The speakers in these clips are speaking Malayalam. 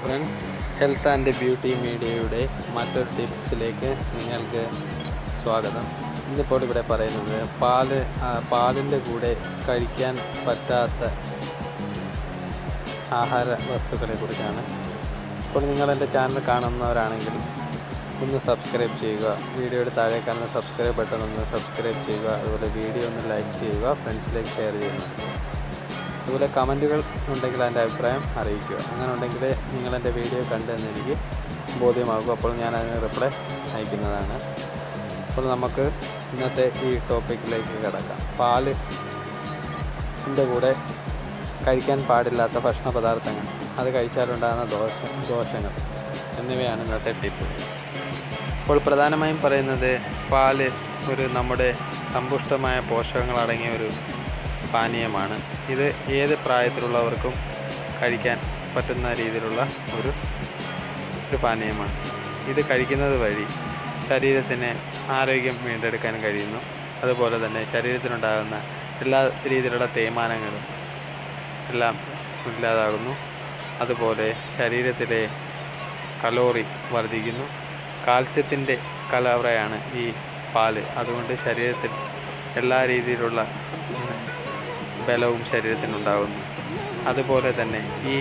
ഫ്രണ്ട്സ് ഹെൽത്ത് ആൻഡ് ബ്യൂട്ടി മീഡിയയുടെ മറ്റൊരു ടിപ്സിലേക്ക് നിങ്ങൾക്ക് സ്വാഗതം ഇന്നിപ്പോൾ ഇവിടെ പറയുന്നത് പാല് ആ, പാലിൻ്റെ കൂടെ കഴിക്കാൻ പറ്റാത്ത ആഹാര വസ്തുക്കളെ കുറിച്ചാണ് ഇപ്പോൾ നിങ്ങൾ എൻ്റെ ചാനൽ കാണുന്നവരാണെങ്കിൽ ഒന്ന് സബ്സ്ക്രൈബ് ചെയ്യുക വീഡിയോയുടെ താഴെ കാണുന്ന സബ്സ്ക്രൈബ് ബട്ടൺ ഒന്ന് സബ്സ്ക്രൈബ് ചെയ്യുക അതുപോലെ വീഡിയോ ഒന്ന് ലൈക്ക് ചെയ്യുക ഫ്രണ്ട്സിലേക്ക് ഷെയർ ചെയ്യുക അതുപോലെ കമൻറ്റുകൾ ഉണ്ടെങ്കിൽ അതിൻ്റെ അഭിപ്രായം അറിയിക്കുക അങ്ങനെ ഉണ്ടെങ്കിൽ നിങ്ങൾ എൻ്റെ വീഡിയോ കണ്ടെന്ന് എനിക്ക് ബോധ്യമാകും അപ്പോൾ ഞാൻ അതിന് റിപ്ലൈ അയക്കുന്നതാണ് അപ്പോൾ നമുക്ക് ഇന്നത്തെ ഈ ടോപ്പിക്കിലേക്ക് കിടക്കാം പാല് ൻ്റെ കൂടെ കഴിക്കാൻ പാടില്ലാത്ത ഭക്ഷണ പദാർത്ഥങ്ങൾ അത് കഴിച്ചാലുണ്ടാകുന്ന ദോഷ ദോഷങ്ങൾ എന്നിവയാണ് ഇന്നത്തെ ടിപ്പ് ഇപ്പോൾ പ്രധാനമായും പറയുന്നത് പാല് ഒരു നമ്മുടെ സമ്പുഷ്ടമായ പോഷകങ്ങൾ അടങ്ങിയ ഒരു പാനീയമാണ് ഇത് ഏത് പ്രായത്തിലുള്ളവർക്കും കഴിക്കാൻ പറ്റുന്ന രീതിയിലുള്ള ഒരു ഒരു പാനീയമാണ് ഇത് കഴിക്കുന്നത് വഴി ശരീരത്തിന് ആരോഗ്യം വീണ്ടെടുക്കാൻ കഴിയുന്നു അതുപോലെ തന്നെ ശരീരത്തിനുണ്ടാകുന്ന എല്ലാ രീതിയിലുള്ള തേയ്മാനങ്ങളും എല്ലാം ഇല്ലാതാകുന്നു അതുപോലെ ശരീരത്തിലെ കലോറി വർദ്ധിക്കുന്നു കാൽസ്യത്തിൻ്റെ കലവറയാണ് ഈ പാല് അതുകൊണ്ട് ശരീരത്തിൽ എല്ലാ രീതിയിലുള്ള ഉം, ബലവും ശരീരത്തിനുണ്ടാകുന്നു അതുപോലെ തന്നെ ഈ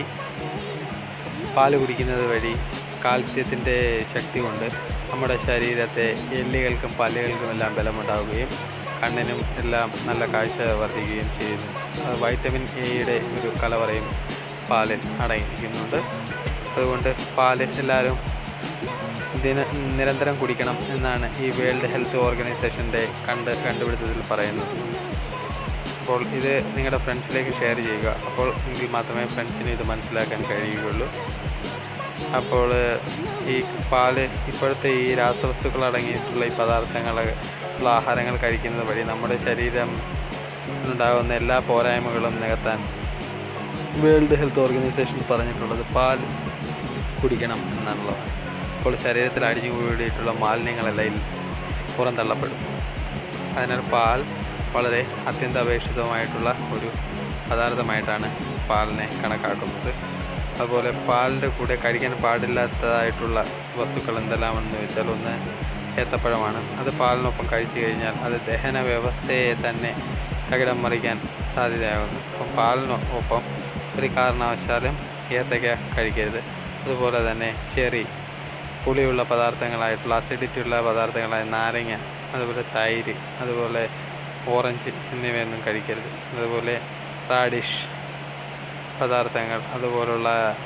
പാല് കുടിക്കുന്നത് വഴി കാൽസ്യത്തിൻ്റെ ശക്തി കൊണ്ട് നമ്മുടെ ശരീരത്തെ എല്ലുകൾക്കും പല്ലുകൾക്കും എല്ലാം ബലമുണ്ടാവുകയും കണ്ണിനും എല്ലാം നല്ല കാഴ്ച വർദ്ധിക്കുകയും ചെയ്യുന്നു അത് വൈറ്റമിൻ എയുടെ ഒരു കലവറയും പാലിൽ അടങ്ങിയിരിക്കുന്നുണ്ട് അതുകൊണ്ട് പാല് എല്ലാവരും ദിന നിരന്തരം കുടിക്കണം എന്നാണ് ഈ വേൾഡ് ഹെൽത്ത് ഓർഗനൈസേഷൻ്റെ കണ്ട് കണ്ടുപിടുത്തത്തിൽ പറയുന്നത് അപ്പോൾ ഇത് നിങ്ങളുടെ ഫ്രണ്ട്സിലേക്ക് ഷെയർ ചെയ്യുക അപ്പോൾ എങ്കിൽ മാത്രമേ ഫ്രണ്ട്സിന് ഇത് മനസ്സിലാക്കാൻ കഴിയുകയുള്ളൂ അപ്പോൾ ഈ പാല് ഇപ്പോഴത്തെ ഈ രാസവസ്തുക്കൾ അടങ്ങിയിട്ടുള്ള ഈ പദാർത്ഥങ്ങൾ ഉള്ള ആഹാരങ്ങൾ കഴിക്കുന്നത് വഴി നമ്മുടെ ശരീരം ഉണ്ടാകുന്ന എല്ലാ പോരായ്മകളും നികത്താൻ വേൾഡ് ഹെൽത്ത് ഓർഗനൈസേഷൻ പറഞ്ഞിട്ടുള്ളത് പാൽ കുടിക്കണം എന്നാണുള്ളത് അപ്പോൾ ശരീരത്തിൽ അടിഞ്ഞു കൂടിയിട്ടുള്ള മാലിന്യങ്ങളെല്ലാം ഇതിൽ പുറന്തള്ളപ്പെടും അതിനാൽ പാൽ വളരെ അത്യന്താപേക്ഷിതമായിട്ടുള്ള ഒരു പദാർത്ഥമായിട്ടാണ് പാലിനെ കണക്കാക്കുന്നത് അതുപോലെ പാലിൻ്റെ കൂടെ കഴിക്കാൻ പാടില്ലാത്തതായിട്ടുള്ള വസ്തുക്കൾ എന്തെല്ലാമെന്ന് വെച്ചാൽ ഒന്ന് ഏത്തപ്പഴമാണ് അത് പാലിനൊപ്പം കഴിച്ചു കഴിഞ്ഞാൽ അത് ദഹന വ്യവസ്ഥയെ തന്നെ തകിടം മറിക്കാൻ സാധ്യതയാകുന്നു അപ്പം പാലിനൊപ്പം ഒരു കാരണവശാലും ഏത്തക്ക കഴിക്കരുത് അതുപോലെ തന്നെ ചെറി പുളിയുള്ള പദാർത്ഥങ്ങളായിട്ടുള്ള അസിഡിറ്റി ഉള്ള പദാർത്ഥങ്ങളായ നാരങ്ങ അതുപോലെ തൈര് അതുപോലെ ഓറഞ്ച് എന്നിവയൊന്നും കഴിക്കരുത് അതുപോലെ റാഡിഷ് പദാർത്ഥങ്ങൾ അതുപോലുള്ള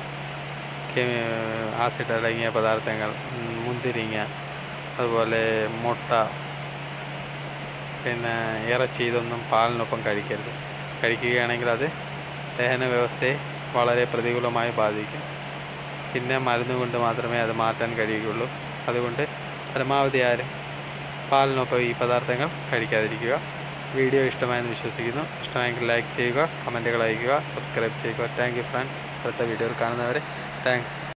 ആസിഡ് അടങ്ങിയ പദാർത്ഥങ്ങൾ ഉം, മുന്തിരിങ്ങ അതുപോലെ മുട്ട പിന്നെ ഇറച്ചി ഇതൊന്നും പാലിനൊപ്പം കഴിക്കരുത് കഴിക്കുകയാണെങ്കിൽ അത് ദഹന വ്യവസ്ഥയെ വളരെ പ്രതികൂലമായി ബാധിക്കും പിന്നെ മരുന്ന് കൊണ്ട് മാത്രമേ അത് മാറ്റാൻ കഴിയുകയുള്ളൂ അതുകൊണ്ട് പരമാവധി ആരും പാലിനൊപ്പം ഈ പദാർത്ഥങ്ങൾ കഴിക്കാതിരിക്കുക വീഡിയോ ഇഷ്ടമായെന്ന് വിശ്വസിക്കുന്നു ഇഷ്ടമായെങ്കിൽ ലൈക്ക് ചെയ്യുക കമൻറ്റുകൾ അയയ്ക്കുക സബ്സ്ക്രൈബ് ചെയ്യുക താങ്ക് യു ഫ്രണ്ട്സ് അടുത്ത വീഡിയോയിൽ കാണുന്നവരെ താങ്ക്സ്